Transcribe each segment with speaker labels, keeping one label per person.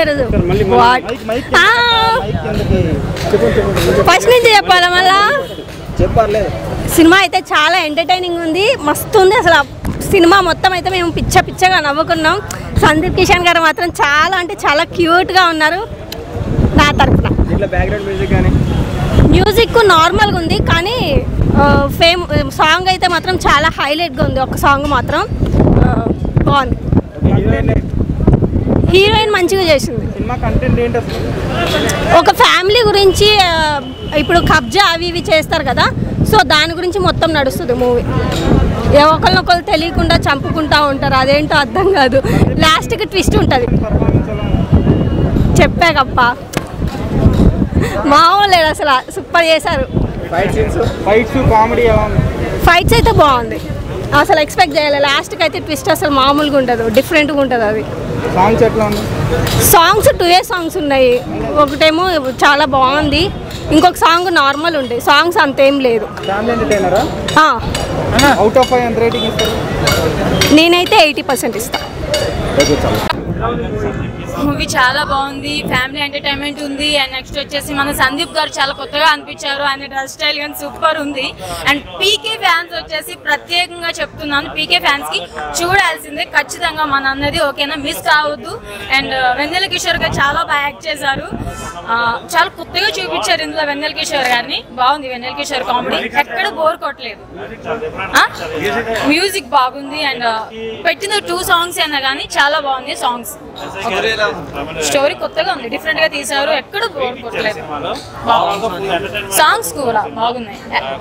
Speaker 1: trailer
Speaker 2: మళ్ళీ
Speaker 1: what first నుంచి చెప్పాలా మళ్ళా
Speaker 2: చెప్పర్లేదు
Speaker 1: సినిమా అయితే చాలా ఎంటర్టైనింగ్ ఉంది మస్తు ఉంది అసలు ఆ సినిమా మొత్తం అయితే మేము పిచ్చ పిచ్చగా నవ్వుకున్నాం సందీప్ కిషన్ గారు మాత్రం చాలా అంటే చాలా క్యూట్గా ఉన్నారు నా తరపున
Speaker 2: దీంట్లో బ్యాక్గ్రౌండ్ మ్యూజిక్ కానీ
Speaker 1: మ్యూజిక్ నార్మల్గా ఉంది కానీ ఫేమ్ సాంగ్ అయితే మాత్రం చాలా హైలైట్గా ఉంది ఒక సాంగ్ మాత్రం ఆ, బాగుంది హీరోయిన్ మంచిగా చేసింది
Speaker 2: సినిమా కంటెంట్ ఏంటి అసలు
Speaker 1: ఒక ఫ్యామిలీ గురించి ఆ, ఇప్పుడు కబ్జా అవి ఇవి చేస్తారు కదా సో దాని గురించి మొత్తం నడుస్తుంది మూవీ ఒకరినొకరు తెలియకుండా చంపుకుంటా ఉంటారు అదేంటో అర్థం కాదు లాస్ట్కి ట్విస్ట్ ఉంటుంది
Speaker 2: పర్ఫార్మెన్స్ ఎలా ఉంది
Speaker 1: చెప్పాకప్ప మామూలు లేదు అసలు సూపర్ చేశారు
Speaker 2: ఫైట్ సీన్స్ ఫైట్స్ కామెడీ ఎలా ఉంది
Speaker 1: ఫైట్స్ అయితే బాగుంది అసలు ఎక్స్పెక్ట్ చేయాలి లాస్ట్కి అయితే ట్విస్ట్ అసలు మామూలుగా ఉండదు డిఫరెంట్గా ఉంటుంది అది
Speaker 2: సాంగ్స్ ఎట్లా ఉంది
Speaker 1: సాంగ్స్ టూ ఏ సాంగ్స్ ఉన్నాయి ఒకటేమో చాలా బాగుంది ఇంకొక సాంగ్ నార్మల్ ఉంది సాంగ్స్ అంతేం లేదు
Speaker 2: ఫ్యామిలీ ఎంటర్టైనరా
Speaker 1: ఆ,
Speaker 2: అవుట్ ఆఫ్ ఫైవ్ ఎంత రేటింగ్ ఇస్తారు
Speaker 1: నేనైతే ఎయిటీ పర్సెంట్ ఇస్తాను
Speaker 3: మూవీ చాలా బాగుంది ఫ్యామిలీ ఎంటర్టైన్మెంట్ ఉంది అండ్ నెక్స్ట్ వచ్చేసి మన సందీప్ గారు చాలా కొత్తగా అనిపించారు ఆయన డ్రెస్ స్టైల్ కానీ సూపర్ ఉంది అండ్ పీకే ఫ్యాన్స్ వచ్చేసి ప్రత్యేకంగా చెప్తున్నాను పీకే ఫ్యాన్స్ కి చూడాల్సిందే ఖచ్చితంగా మన అన్నది ఓకేనా మిస్ కావద్దు అండ్ వెన్నెల కిషోర్ గారు చాలా బాగా యాక్ట్ చేశారు ఆ, చాలా కొత్తగా చూపించారు ఇందులో వెన్నెల కిషోర్ గారిని బాగుంది వెన్నెల కిషోర్ కామెడీ ఎక్కడ బోర్ కొట్టలేదు మ్యూజిక్ బాగుంది అండ్ పెట్టిన టూ సాంగ్స్ అయినా కానీ చాలా బాగుంది సాంగ్స్ స్టోరీ కొత్తగా ఉంది డిఫరెంట్ గా తీశారు ఎక్కడ బోర్ కొట్టలేదు సాంగ్స్ కూడా బాగున్నాయి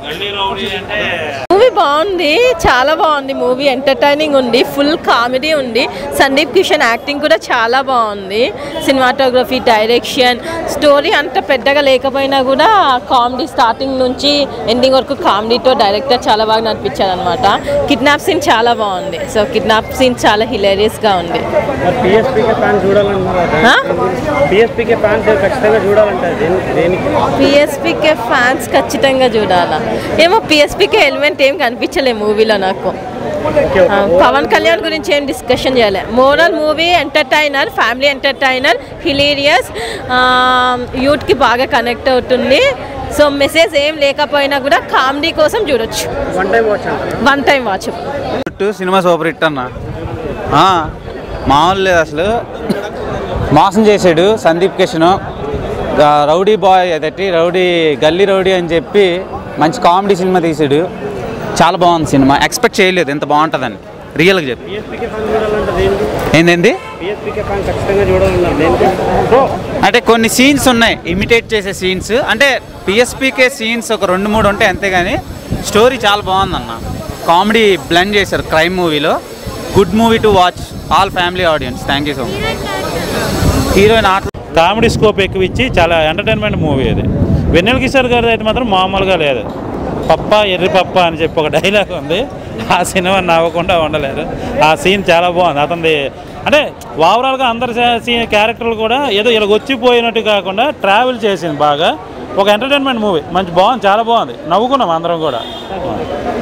Speaker 4: మూవీ బాగుంది చాలా బాగుంది మూవీ ఎంటర్టైనింగ్ ఉంది ఫుల్ కామెడీ ఉంది సందీప్ కిషన్ యాక్టింగ్ కూడా చాలా బాగుంది సినిమాటోగ్రఫీ డైరెక్షన్ స్టోరీ అంత పెద్దగా లేకపోయినా కూడా కామెడీ స్టార్టింగ్ నుంచి ఎండింగ్ వరకు కామెడీతో డైరెక్టర్ చాలా బాగా నడిపించారు అనమాట కిడ్నాప్ సీన్ చాలా బాగుంది సో కిడ్నాప్ సీన్ చాలా హిలేరియస్గా ఉంది
Speaker 2: మరి పిఎస్పీకే ఫ్యాన్స్ చూడాలన్నారు పిఎస్పీకే ఫ్యాన్స్ ఖచ్చితంగా చూడాలంటారు దేని- దేనికి
Speaker 4: పిఎస్పీకే ఫ్యాన్స్ ఖచ్చితంగా చూడాలా ఏమో పిఎస్పీకే ఎలిమెంట్ ఏం కనిపించలే మూవీలో నాకు ఆ, పవన్ కళ్యాణ్ గురించి ఏం డిస్కషన్ చేయాలి moral movie entertainer family entertainer hilarious యూత్కి బాగా కనెక్ట్ అవుతుంది సో మెసేజ్ ఏం లేకపోయినా కూడా కామెడీ కోసం చూడొచ్చు
Speaker 2: వన్ టైం వాచ్ అంటారు
Speaker 4: వన్ టైం వాచ్
Speaker 5: చుట్టూ సినిమా సూపర్ హిట్ అన్న ఆ, మామూలు లేదు అసలు మోసం చేసాడు సందీప్ కిషన్ గా- రౌడీ బాయ్ అదటి రౌడీ గల్లీ రౌడీ అని చెప్పి మంచి కామెడీ సినిమా తీసాడు చాలా బాగుంది సినిమా ఎక్స్పెక్ట్ చేయలేదు ఇంత బాగుంటుందని రియల్గా చెప్పి
Speaker 2: పిఎస్పీకే ఫ్యాన్స్ చూడాలంటారు దేనికి
Speaker 5: ఏంటండి
Speaker 2: పిఎస్పీకే ఫ్యాన్స్ ఖచ్చితంగా చూడాలన్నారు దేనికి సో
Speaker 5: అంటే కొన్ని సీన్స్ ఉన్నాయి ఇమిటేట్ చేసే సీన్స్ అంటే పిఎస్పీకే సీన్స్ ఒక రెండు మూడు ఉంటాయి అంతేగాని స్టోరీ చాలా బాగుందన్న కామెడీ బ్లెండ్ చేశారు క్రైమ్ మూవీలో good movie to watch all family audience thank you so much heroine ఆట
Speaker 6: కామెడీ స్కోప్ ఎక్కువ ఇచ్చి చాలా ఎంటర్టైన్మెంట్ మూవీ అది వెన్నెల కిషోర్ గారి అయితే మాత్రం మామూలుగా లేదు పప్ప ఎర్రి పప్ప అని చెప్పి ఒక డైలాగ్ ఉంది ఆ సినిమా నవ్వకుండా ఉండలేరు ఆ సీన్ చాలా బాగుంది అతనిది అంటే ఓవరాల్గా అందరి సీన్ క్యారెక్టర్లు కూడా ఏదో ఇలా వచ్చిపోయినట్టు కాకుండా ట్రావెల్ చేసింది బాగా ఒక ఎంటర్టైన్మెంట్ మూవీ మంచి బాగుంది చాలా బాగుంది నవ్వుకున్నాం అందరం కూడా